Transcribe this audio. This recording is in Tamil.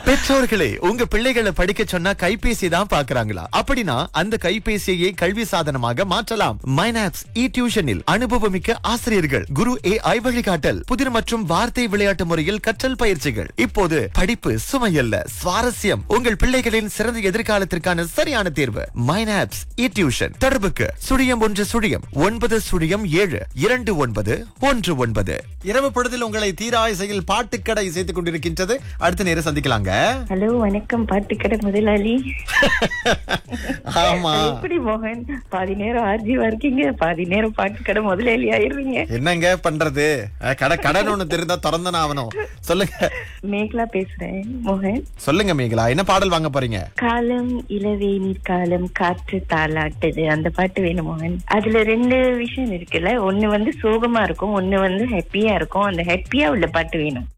பெற்றோர்களே உங்க பிள்ளைகளை படிக்க சொன்னா கைபேசி தான் பாக்குறாங்களா அப்படின்னா அந்த கைபேசியை கல்வி சாதனமாக மாற்றலாம் மைனாப்ஸ் இ டியூஷனில் அனுபவமிக்க ஆசிரியர்கள் குரு ஏ ஐ வழிகாட்டல் புதிர் மற்றும் வார்த்தை விளையாட்டு முறையில் கற்றல் பயிற்சிகள் இப்போது படிப்பு சுமையல்ல சுவாரஸ்யம் உங்கள் பிள்ளைகளின் சிறந்த எதிர்காலத்திற்கான சரியான தேர்வு மைனாப்ஸ் இ டியூஷன் தொடர்புக்கு சுழியம் ஒன்று சுழியம் ஒன்பது சுழியம் ஏழு இரண்டு ஒன்பது ஒன்று ஒன்பது இரவு பொழுதில் உங்களை தீராயிசையில் பாட்டுக்கடை இசைத்துக் கொண்டிருக்கின்றது அடுத்த நேரம் சந்திக்கலாங்க ஹலோ வணக்கம் பாட்டுக்கடை முதலாளி ஆமா எப்படி மோகன் பாதி நேரம் ஆர்ஜிவா இருக்கீங்க பாதி நேரம் பாட்டுக்கடை முதலாளி ஆயிருவீங்க என்னங்க பண்றது அஹ், கடை கடன் ஒண்ணு தெரிந்தா திறந்தன ஆகணும் சொல்லுங்க மேகலா பேசுறேன் மோகன் சொல்லுங்க மேகலா என்ன பாடல் வாங்க போறீங்க காலம் இளவேநீர் காலம் காற்று தாளாட்டுது அந்த பாட்டு வேணும் மோகன் அதுல ரெண்டு விஷயம் இருக்குல்ல ஒண்ணு வந்து சோகமா இருக்கும் ஒண்ணு வந்து ஹாப்பியா இருக்கும் அந்த ஹாப்பியா உள்ள பாட்டு வேணும்